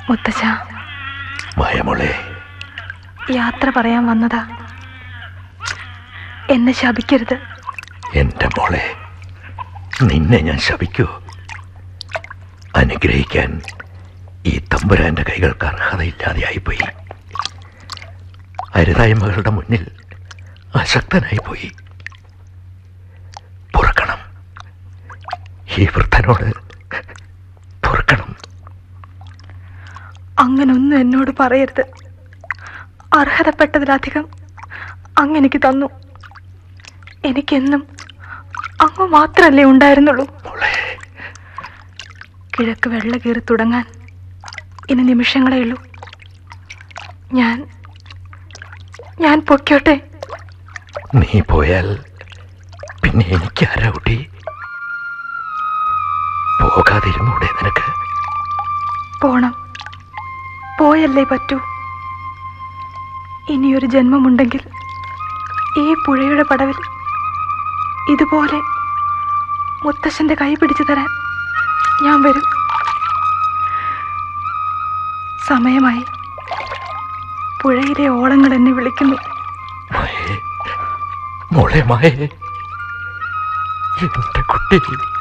മുത്തച്ഛ മായമോളെ യാത്ര പറയാൻ വന്നതാ എന്നെ ശപിക്കരുത് എന്റെ മോളെ നിന്നെ ഞാൻ ശപിക്കൂ അനുഗ്രഹിക്കാൻ ഈ തമ്പുരാന്റെ കൈകൾക്ക് അർഹതയില്ലാതെയായിപ്പോയി അരുതായ്മകളുടെ മുന്നിൽ അശക്തനായിപ്പോയി പൊറുക്കണം ഈ വൃദ്ധനോട് പൊറുക്കണം അങ്ങനൊന്നും എന്നോട് പറയരുത് അർഹതപ്പെട്ടതിലധികം അങ്ങെനിക്ക് തന്നു എനിക്കെന്നും അങ്ങ് മാത്രല്ലേ ഉണ്ടായിരുന്നുള്ളൂ മോളെ കിഴക്ക് വെള്ള കീറി തുടങ്ങാൻ ഇനി നിമിഷങ്ങളേ ഉള്ളൂ ഞാൻ ഞാൻ പൊയ്ക്കോട്ടെ നീ പോയാൽ പിന്നെ എനിക്കാരാ കുട്ടി പോകാതിരുന്നൂടെ നിനക്ക് പോണം പോയല്ലേ പറ്റൂ ഇനിയൊരു ജന്മമുണ്ടെങ്കിൽ ഈ പുഴയുടെ പടവിൽ ഇതുപോലെ മുത്തശ്ശന്റെ കൈ പിടിച്ചു തരാൻ ഞാൻ വരും സമയമായി പുഴയിലെ ഓളങ്ങൾ എന്നെ വിളിക്കുന്നു മായേ മോളെ മായേ എന്റെ കുട്ടി